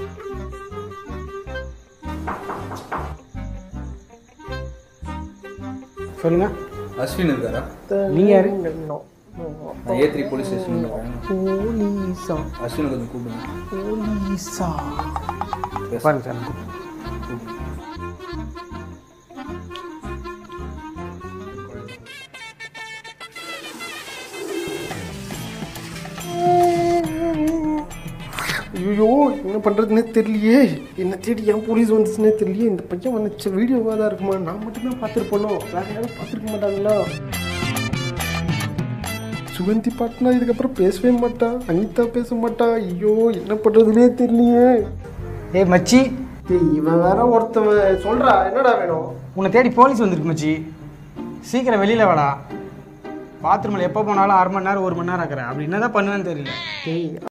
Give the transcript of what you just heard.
சொல்லுங்க அஸ்வின் இருக்காரா நீங்க யாரு நான் ஏ த்ரீ போலீஸ் ஸ்டேஷன் இருக்கேன் போலீஸா அஸ்வினை கொஞ்சம் கூப்பிடுங்க போலீஸா பாருங்க சார் ஐயோ என்ன பண்ணுறதுனே தெரியலையே என்ன தேடி ஏன் போலீஸ் வந்துச்சுன்னே தெரியலையே இந்த பையன் வந்துச்சு வீடியோவாக தான் இருக்குமா நான் மட்டும்தான் பார்த்துருப்பேனோ வேற யாரும் பார்த்துருக்க மாட்டாங்களா சுகந்தி பாட்னா இதுக்கப்புறம் பேசவே மாட்டா அனிதா பேச மாட்டா ஐயோ என்ன பண்ணுறதுனே தெரியலையே ஏய் மச்சி டேய், இவன் வேற ஒருத்தவன் சொல்றா என்னடா வேணும் உன்னை தேடி போலீஸ் வந்திருக்கு மச்சி சீக்கிரம் வெளியில் வாடா பாத்ரூமில் எப்போ போனாலும் அரை மணி நேரம் ஒரு மணி நேரம் இருக்கிறேன் அப்படி என்ன தான் பண்ணுவேன்னு தெரியல டேய்